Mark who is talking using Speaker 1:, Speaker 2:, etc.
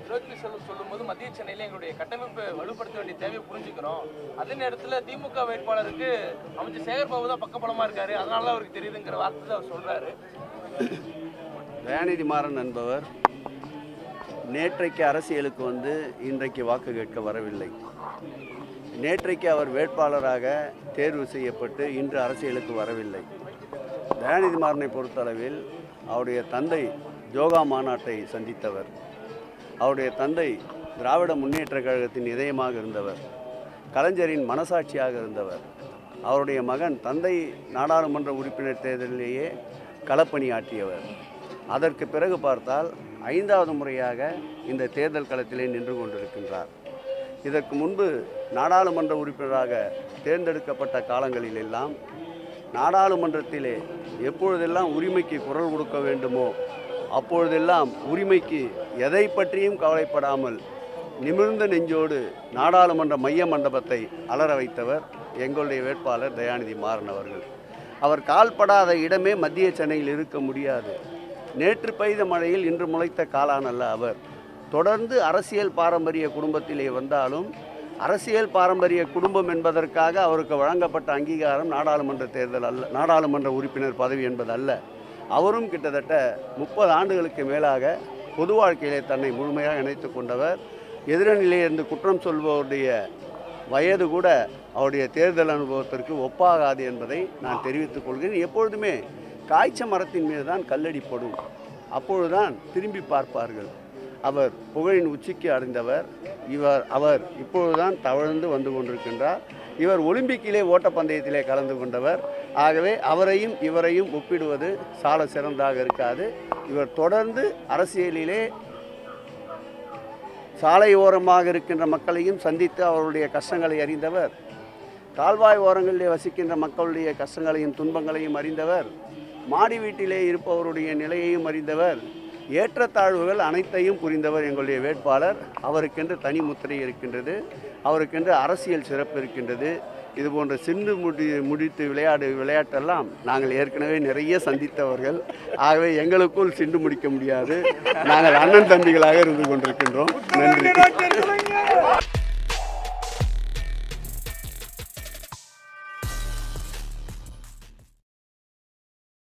Speaker 1: விரோதி செல்வம் சொல்லும்போது மத்திய சென்னையில எங்களுடைய கட்டமைப்பை வலுப்படுத்த வேண்டிய தேவையை புரிஞ்சுக்கிறோம் அதே நேரத்துல திமுக வேட்பாளருக்கு அமைச்சர் சேகர் பாபு தான் பக்கபலமா இருக்காரு அதனால தான் அவருக்கு தெரியுதுங்கிற வார்த்தை தான் அவர் சொல்றாரு
Speaker 2: தயாநிதி மாறன் என்பவர் நேற்றைக்கு அரசியலுக்கு வந்து இன்றைக்கு வாக்கு கேட்க வரவில்லை நேற்றைக்கு அவர் வேட்பாளராக தேர்வு செய்யப்பட்டு இன்று அரசியலுக்கு வரவில்லை தயாநிதி மாறனை பொறுத்தளவில் அவருடைய தந்தை ஜோகா மாநாட்டை சந்தித்தவர் அவருடைய தந்தை திராவிட முன்னேற்றக் கழகத்தின் இதயமாக இருந்தவர் கலைஞரின் மனசாட்சியாக இருந்தவர் அவருடைய மகன் தந்தை நாடாளுமன்ற உறுப்பினர் தேர்தலிலேயே களப்பணியாற்றியவர் அதற்கு பிறகு பார்த்தால் ஐந்தாவது முறையாக இந்த தேர்தல் களத்திலே நின்று கொண்டிருக்கின்றார் இதற்கு முன்பு நாடாளுமன்ற உறுப்பினராக தேர்ந்தெடுக்கப்பட்ட காலங்களில் எல்லாம் நாடாளுமன்றத்திலே எப்பொழுதெல்லாம் உரிமைக்கு குரல் கொடுக்க வேண்டுமோ அப்பொழுதெல்லாம் உரிமைக்கு எதை பற்றியும் கவலைப்படாமல் நிமிர்ந்த நெஞ்சோடு நாடாளுமன்ற மைய மண்டபத்தை அலற வைத்தவர் எங்களுடைய வேட்பாளர் தயாநிதி மாறன் அவர்கள் அவர் கால்படாத இடமே மத்திய சென்னையில் இருக்க முடியாது நேற்று பெய்த மழையில் இன்று முளைத்த காளானல்ல அவர் தொடர்ந்து அரசியல் பாரம்பரிய குடும்பத்திலே வந்தாலும் அரசியல் பாரம்பரிய குடும்பம் என்பதற்காக அவருக்கு வழங்கப்பட்ட அங்கீகாரம் நாடாளுமன்ற தேர்தல் அல்ல நாடாளுமன்ற உறுப்பினர் பதவி என்பது அல்ல அவரும் கிட்டத்தட்ட முப்பது ஆண்டுகளுக்கு மேலாக பொது வாழ்க்கையிலே தன்னை முழுமையாக இணைத்து கொண்டவர் எதிரணியிலிருந்து குற்றம் சொல்பவருடைய வயது கூட அவருடைய தேர்தல் அனுபவத்திற்கு ஒப்பாகாது என்பதை நான் தெரிவித்துக் கொள்கிறேன் எப்பொழுதுமே காய்ச்ச மரத்தின் மீது தான் கல்லடிப்படும் அப்பொழுதுதான் திரும்பி பார்ப்பார்கள் அவர் புகழின் உச்சிக்கு அடைந்தவர் இவர் அவர் இப்பொழுதுதான் தவழ்ந்து வந்து கொண்டிருக்கின்றார் இவர் ஒலிம்பிக்கிலே ஓட்டப்பந்தயத்திலே கலந்து கொண்டவர் ஆகவே அவரையும் இவரையும் ஒப்பிடுவது சால சிறந்தாக இருக்காது இவர் தொடர்ந்து அரசியலிலே சாலை ஓரமாக இருக்கின்ற மக்களையும் சந்தித்து அவருடைய கஷ்டங்களை அறிந்தவர் கால்வாய் ஓரங்களிலே வசிக்கின்ற மக்களுடைய கஷ்டங்களையும் துன்பங்களையும் அறிந்தவர் மாடி வீட்டிலே இருப்பவருடைய நிலையையும் அறிந்தவர் ஏற்றத்தாழ்வுகள் அனைத்தையும் புரிந்தவர் எங்களுடைய வேட்பாளர் அவருக்கென்று தனி முத்திரை இருக்கின்றது அவருக்கென்று அரசியல் சிறப்பு இருக்கின்றது இது போன்ற சிந்து முடி முடித்து விளையாடு விளையாட்டெல்லாம் நாங்கள் ஏற்கனவே நிறைய சந்தித்தவர்கள் ஆகவே எங்களுக்குள் சிண்டு முடிக்க முடியாது நாங்கள் அண்ணன் தம்பிகளாக இருந்து கொண்டிருக்கின்றோம் நன்றி